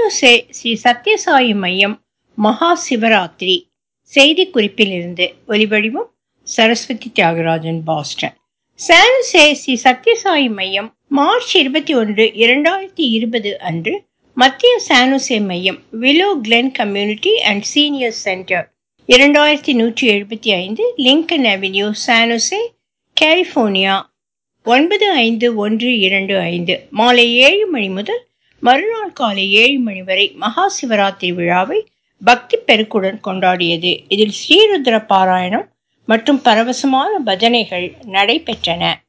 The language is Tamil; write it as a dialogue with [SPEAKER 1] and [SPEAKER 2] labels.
[SPEAKER 1] சானுசே ஸ்ரீ சத்யசாயி மையம் மகா சிவராத்திரி செய்தி குறிப்பிலிருந்து ஒலிவடிவம் சரஸ்வதி தியாகராஜன் பாஸ்டன் சானுசே ஸ்ரீ சத்யசாயி மையம் மார்ச் இருபத்தி ஒன்று இரண்டாயிரத்தி இருபது அன்று மத்திய சானுசே மையம் Willow Glen community and senior center இரண்டாயிரத்தி நூற்றி எழுபத்தி ஐந்து லிங்கன் அவென்யூ சானுசே கலிஃபோர்னியா ஒன்பது ஐந்து ஒன்று இரண்டு ஐந்து மாலை ஏழு மணி முதல் மறுநாள் காலை ஏழு மணி வரை மகா சிவராத்திரி விழாவை பக்தி பெருக்குடன் கொண்டாடியது இதில் ஸ்ரீருத்ர பாராயணம் மற்றும் பரவசமான பஜனைகள் நடைபெற்றன